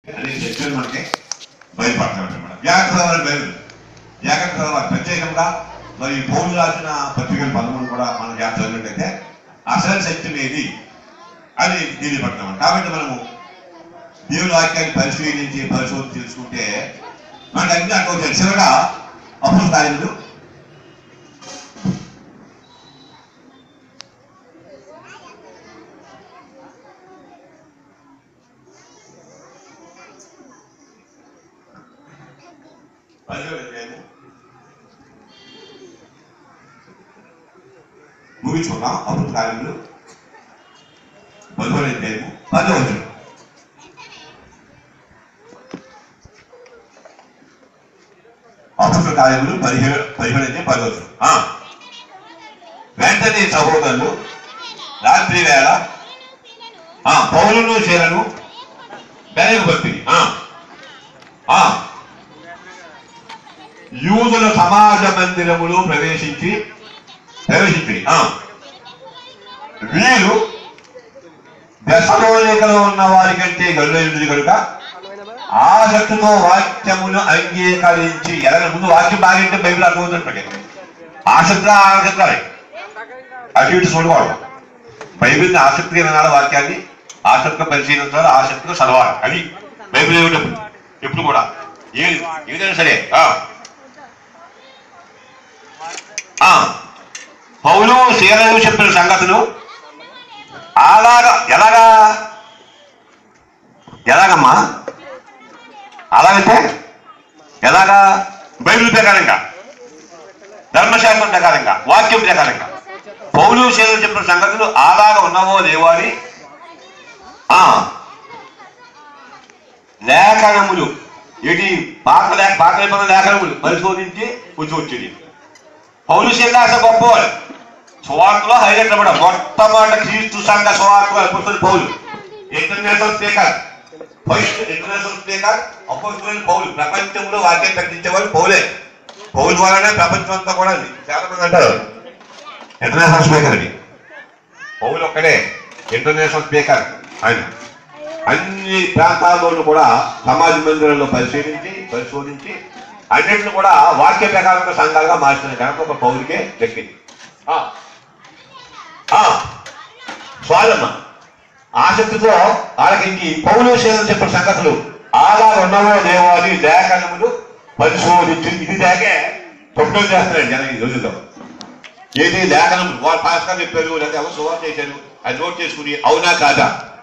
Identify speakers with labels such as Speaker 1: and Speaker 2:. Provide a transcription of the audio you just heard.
Speaker 1: అనే చర్చలు మనకి బయలుపడతాయి అనమాట వ్యాకరణ బయలు వ్యాకరణ ప్రత్యేకంగా మరి పౌరులు రాసిన పత్రికలు పదమూడు కూడా మనం జాగ్రత్త చదివినట్టయితే అసలు సత్యం ఏది అని తెలియపడతాం కాబట్టి మనము దేవుని వాక్యాన్ని పరిశీలించి పరిశోధన తెలుసుకుంటే మనకు అన్ని అక్కడ చివరగా అప్పుడు కార్యములు పదిహేడు అధ్యాయము ముగించుకున్నాం అప్పుడు కార్యములు పదిహేడు అధ్యాయము పదవచ్చు అప్పుడు కార్యములు పదిహేడు పదిహేడు అధ్యాయం పదవచ్చు వెంటనే సహోదరులు రాత్రి వేళ ఆ, పౌలును శీలను బెనకు పంపిణీ ఆ, ఆ, యూదుల సమాజ మందిరములో ప్రవేశించి ప్రవేశించి ఆ, వీరు దశలోనికలో ఉన్న వారి కంటే గల్లుంది కనుక ఆసక్తితో వాక్యమును అంగీకరించి ఎలాగ ముందు వాక్యం బాగింటే బైబిల్ అర్థమవుతుంటే ఆసక్తి ఆసక్తి అటు ఇటు చూడకూడదు బైబిల్ని ఆసక్తిగా వినాలి వాక్యాన్ని ఆసక్తిగా పరిశీలించాలి ఆసక్తిగా చదవాలి అది బైబిల్ ఏమిటప్పుడు ఎప్పుడు కూడా ఏది ఏదైనా సరే ఆ. ఆ. పౌలు శీలను చెప్పిన సంగతులు అలాగా ఎలాగా ఎలాగమ్మా అలాగంటే ఎలాగా బైబిల్ ప్రకారంగా ధర్మశాస్త్రం ప్రకారంగా వాక్యం ప్రకారంగా పౌలు శీలను చెప్పిన సంగతులు అలాగా ఉన్నావో లేవో అని ఆ, లేఖనములు ఏంటి పాత లేఖ పాత నిబంధన లేఖనములు పరిశోధించి వచ్చి వచ్చేది పౌలు శీలాస గొప్పవాడు సువార్తలో హైలైట్ అన్నమాట మొట్టమొదటి క్రీస్తు సంఘ సువార్తలో అపోస్తులు పౌలు international speaker first international speaker అపోస్తులు పౌలు ప్రపంచంలో వాక్యం ప్రకటించేవాడు పౌలే పౌలు ద్వారానే ప్రపంచం అంతా కూడా ఉంది. చాలా మంది అంటారు ఇంటర్నేషనల్ స్పీకర్ అని పౌలు ఒక్కడే ఇంటర్నేషనల్ స్పీకర్ ఆయన అన్ని ప్రాంతాల్లోనూ కూడా సమాజ మందిరంలో పరిశీలించి పరిశోధించి అన్నింటిని కూడా వాక్య ప్రకారంగా సంఘాలుగా మార్చిన కనుక ఒక పౌరుకే దక్కింది ఆ. ఆ. స్వాలమ్మ ఆసక్తితో ఆలకించి పౌలు శీలం చెప్పిన సంగతులు ఆలా ఉన్నవో లేవో అని లేఖనములు పరిశోధించి ఇది దాకే తొమ్మిది చేస్తున్నాడు జనం ఈ రోజుల్లో ఏది లేఖనం వాళ్ళు పాస్టర్ చెప్పారు లేదా ఎవరు సువార్ చేశారు అది నోట్ చేసుకుని అవునా కాదా